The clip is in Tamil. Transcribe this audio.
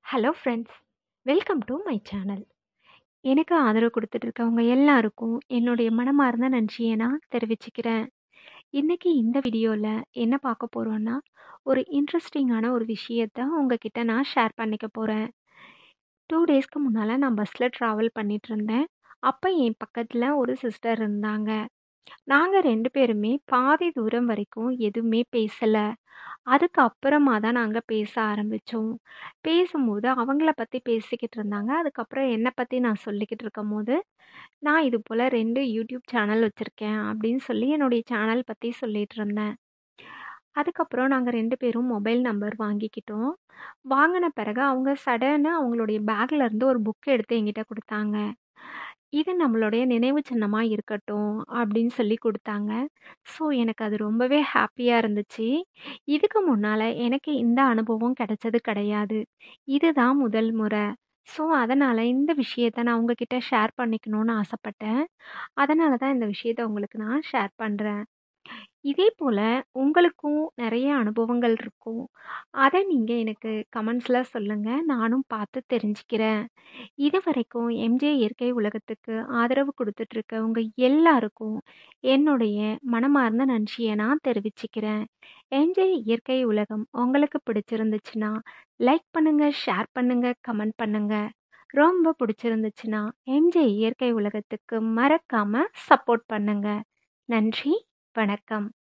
hello friends welcome to my channel எனக்கு ஆதரவு கொடுத்துட்டு இருக்கவங்க எல்லாருக்கும் என்னுடைய மனமார்ந்த நன்றியை நான் தெரிவிச்சுக்கிறேன் இன்னைக்கு இந்த வீடியோவில் என்ன பார்க்க போகிறோன்னா ஒரு இன்ட்ரெஸ்டிங்கான ஒரு விஷயத்த உங்ககிட்ட நான் ஷேர் பண்ணிக்க போகிறேன் டூ டேஸ்க்கு முன்னால் நான் பஸ்ஸில் ட்ராவல் பண்ணிட்டு இருந்தேன் அப்போ என் பக்கத்தில் ஒரு சிஸ்டர் இருந்தாங்க நாங்கள் ரெண்டு பேருமே பாதி தூரம் வரைக்கும் எதுவுமே பேசலை அதுக்கப்புறமா தான் நாங்கள் பேச ஆரம்பித்தோம் பேசும்போது அவங்கள பற்றி பேசிக்கிட்டு இருந்தாங்க அதுக்கப்புறம் என்னை பற்றி நான் சொல்லிக்கிட்டு இருக்கும்போது நான் இது போல் ரெண்டு யூடியூப் சேனல் வச்சுருக்கேன் அப்படின்னு சொல்லி என்னுடைய சேனல் பற்றி சொல்லிகிட்டு இருந்தேன் அதுக்கப்புறம் நாங்கள் ரெண்டு பேரும் மொபைல் நம்பர் வாங்கிக்கிட்டோம் வாங்கின பிறகு அவங்க சடனாக அவங்களுடைய பேக்கில் இருந்து ஒரு புக் எடுத்து என்கிட்ட கொடுத்தாங்க இது நம்மளுடைய நினைவு சின்னமாக இருக்கட்டும் அப்படின்னு சொல்லி கொடுத்தாங்க ஸோ எனக்கு அது ரொம்பவே ஹாப்பியாக இருந்துச்சு இதுக்கு முன்னால் எனக்கு இந்த அனுபவம் கிடைச்சது கிடையாது இதுதான் முதல் முறை ஸோ அதனால் இந்த விஷயத்த நான் உங்ககிட்ட ஷேர் பண்ணிக்கணும்னு ஆசைப்பட்டேன் அதனால தான் இந்த விஷயத்த உங்களுக்கு நான் ஷேர் பண்ணுறேன் இதே போல் உங்களுக்கும் நிறைய அனுபவங்கள் இருக்கும் அதை நீங்கள் எனக்கு கமெண்ட்ஸில் சொல்லுங்கள் நானும் பார்த்து தெரிஞ்சுக்கிறேன் இது வரைக்கும் எம்ஜே இயற்கை உலகத்துக்கு ஆதரவு கொடுத்துட்ருக்க உங்கள் எல்லாருக்கும் என்னுடைய மனமார்ந்த நன்றியை நான் தெரிவிச்சுக்கிறேன் எம்ஜே இயற்கை உலகம் உங்களுக்கு பிடிச்சிருந்துச்சுன்னா லைக் பண்ணுங்கள் ஷேர் பண்ணுங்கள் கமெண்ட் பண்ணுங்கள் ரொம்ப பிடிச்சிருந்துச்சுன்னா எம்ஜே இயற்கை உலகத்துக்கு மறக்காமல் சப்போர்ட் பண்ணுங்கள் நன்றி வணக்கம்